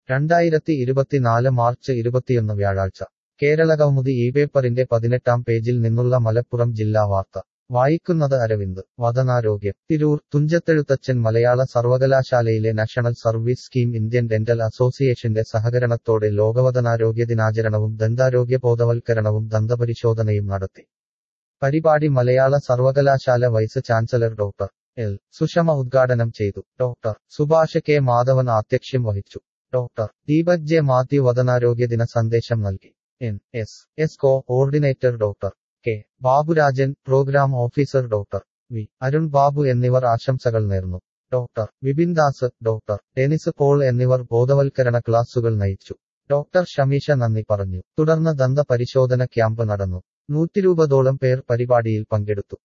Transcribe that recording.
രണ്ടായിരത്തി ഇരുപത്തിനാല് മാർച്ച് ഇരുപത്തിയൊന്ന് വ്യാഴാഴ്ച കേരളകൗമുദി ഈ പേപ്പറിന്റെ പതിനെട്ടാം പേജിൽ നിന്നുള്ള മലപ്പുറം ജില്ലാ വാർത്ത വായിക്കുന്നത് അരവിന്ദ് വദനാരോഗ്യം തിരൂർ തുഞ്ചത്തെഴുത്തച്ഛൻ മലയാള സർവകലാശാലയിലെ national service scheme Indian dental അസോസിയേഷന്റെ സഹകരണത്തോടെ ലോകവദനാരോഗ്യ ദിനാചരണവും ദന്താരോഗ്യ ബോധവൽക്കരണവും ദന്തപരിശോധനയും നടത്തി പരിപാടി മലയാള സർവകലാശാല vice chancellor doctor L Sushama ഉദ്ഘാടനം ചെയ്തു ഡോക്ടർ സുഭാഷ് കെ മാധവൻ ആധ്യക്ഷ്യം വഹിച്ചു ഡോക്ടർ ദീപക് ജെ മാത്യു വദനാരോഗ്യ ദിന സന്ദേശം നൽകി N S S coordinator doctor K Baburajan program officer doctor V Arun Babu എന്നിവർ ആശംസകൾ നേർന്നു ഡോക്ടർ വിപിൻ ദാസ് ഡോക്ടർ ടെനിസ് പോൾ എന്നിവർ ബോധവൽക്കരണ ക്ലാസുകൾ നയിച്ചു ഡോക്ടർ ഷമീഷ നന്ദി പറഞ്ഞു തുടർന്ന് ദന്ത പരിശോധന ക്യാമ്പ് നടന്നു നൂറ്റിരൂപതോളം പേർ പരിപാടിയിൽ പങ്കെടുത്തു